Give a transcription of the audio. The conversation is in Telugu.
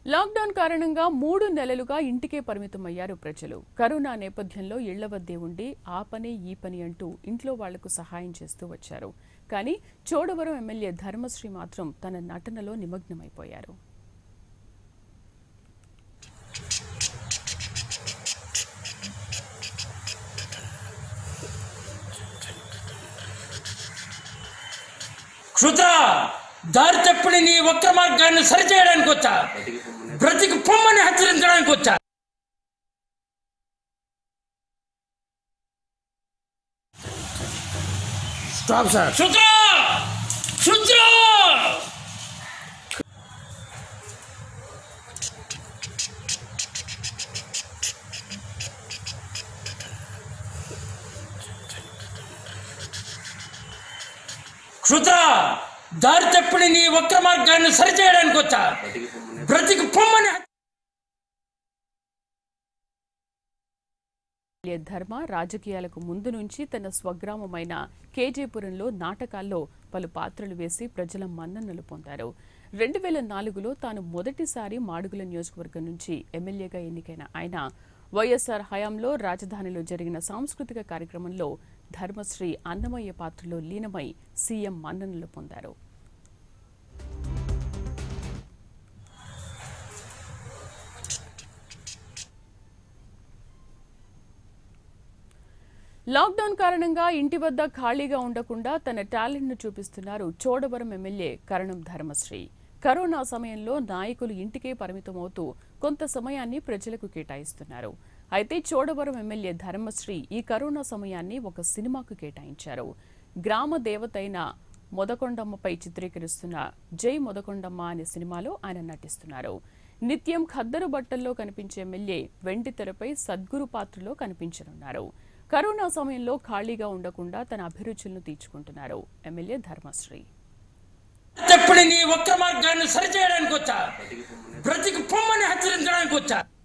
లాక్డౌన్ కారణంగా మూడు నెలలుగా ఇంటికే పరిమితమయ్యారు ప్రజలు కరోనా నేపథ్యంలో ఇళ్ల వద్దే ఉండి ఆ పని ఈ పని అంటూ ఇంట్లో వాళ్లకు సహాయం చేస్తూ వచ్చారు కానీ చోడవరం ఎమ్మెల్యే ధర్మశ్రీ మాత్రం తన నటనలో నిమగ్నమైపోయారు క్షుద్ర దారి తప్పిన నీ వక్ర మార్గాన్ని సరిచేయడానికి వచ్చా బ్రతికి పొమ్మని హెచ్చరించడానికి వచ్చా స్టాప్ సార్ క్షుద్ర క్షుద్ర క్షుద్ర దారి తప్పిన నీ వక్ర మార్గాన్ని సరిచేయడానికి వచ్చా బ్రతికి పొమ్మని హెచ్చ- ఎమ్మెల్యే ధర్మ రాజకీయాలకు ముందు నుంచి తన స్వగ్రామమైన కేజేపురంలో నాటకాల్లో పలు పాత్రలు వేసి ప్రజల మన్ననలు పొందారు రెండు వేల నాలుగులో తాను మొదటిసారి మాడుగుల నియోజకవర్గం నుంచి ఎమ్మెల్యేగా ఎన్నికైన ఆయన వైఎస్ఆర్ హయాంలో రాజధానిలో జరిగిన సాంస్కృతిక కార్యక్రమంలో ధర్మశ్రీ అన్నమయ్య పాత్రలో లీనమై సీఎం మన్ననలు పొందారు లాక్డౌన్ కారణంగా ఇంటి వద్ద ఖాళీగా ఉండకుండా తన టాలెంట్ను చూపిస్తున్నారు చోడవరం ఎమ్మెల్యే కరణం ధర్మశ్రీ కరోనా సమయంలో నాయకులు ఇంటికే పరిమితమవుతూ కొంత సమయాన్ని ప్రజలకు కేటాయిస్తున్నారు అయితే చోడవరం ఎమ్మెల్యే ధర్మశ్రీ ఈ కరోనా సమయాన్ని ఒక సినిమాకు కేటాయించారు గ్రామ దేవతైన మొదకొండమ్మపై చిత్రీకరిస్తున్న జై మొదకొండమ్మ అనే సినిమాలో ఆయన నటిస్తున్నారు నిత్యం ఖద్దరు బట్టల్లో కనిపించే ఎమ్మెల్యే వెండి తెరపై సద్గురు పాత్రలో కనిపించనున్నారు కరోనా సమయంలో ఖాళీగా ఉండకుండా తన అభిరుచులను తీర్చుకుంటున్నారు ఎమ్మెల్యే ధర్మశ్రీ తప్పిన నీ వక్ర మార్గాన్ని సరిచేయడానికి వచ్చా బ్రతికి పొమ్మని హెచ్చరించడానికి వచ్చా